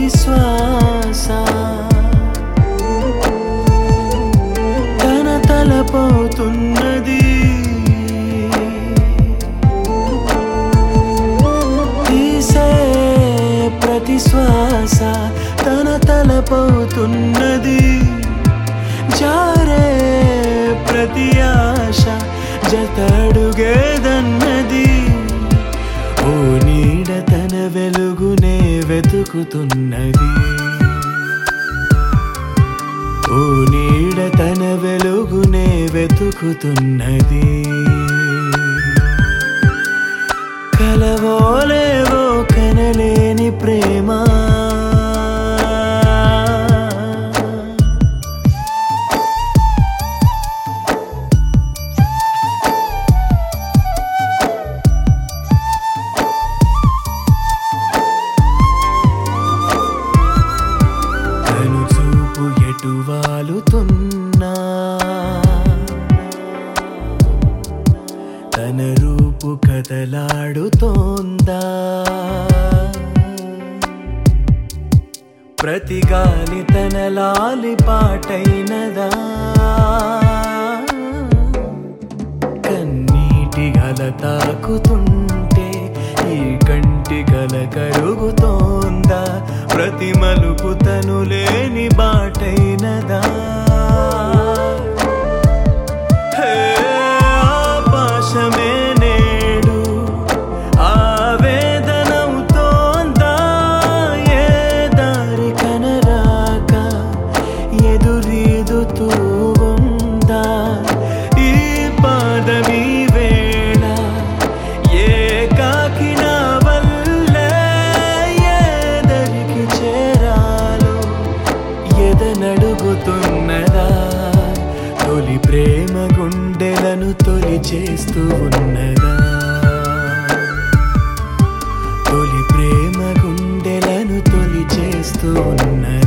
శ్వాస తన తలపోతున్నది తీసే ప్రతి శ్వాస తన తలపోతున్నది జారే ప్రతి ఆశ జతడుగేదన్నది ఓ నీడ తన వెలుగునే వెతుకుతున్నది ఓ నీడ తన వెలుగునే వెతుకుతున్నది కలవోలేవో కనలేని ప్రేమ తను చూపు ఎటు వాలుతున్నా తన రూపు కదలాడుతోందా ప్రతి గాలి తన లాలి పాటైనదా కన్నీటి గల తాకుతుంటే ఈ కంటి గల కరుగుతోందా ప్రతి మలుపు తను లేని బాటైనదా హే, ఆకాశమే నేడు ఆవేదనవుతోందా ఏ దారి కనరాక ఎదురీదుతూ ఉందా ఈ పాదమీ వేళ ఏ కాకిన వల్లే ఎదరికి చేరాలో ఎదనడుగుతున్నదా తొలి ప్రేమ గుండెలను తొలి చేస్తూ ఉన్నదా తొలి ప్రేమ గుండెలను తొలి చేస్తూ ఉన్నదా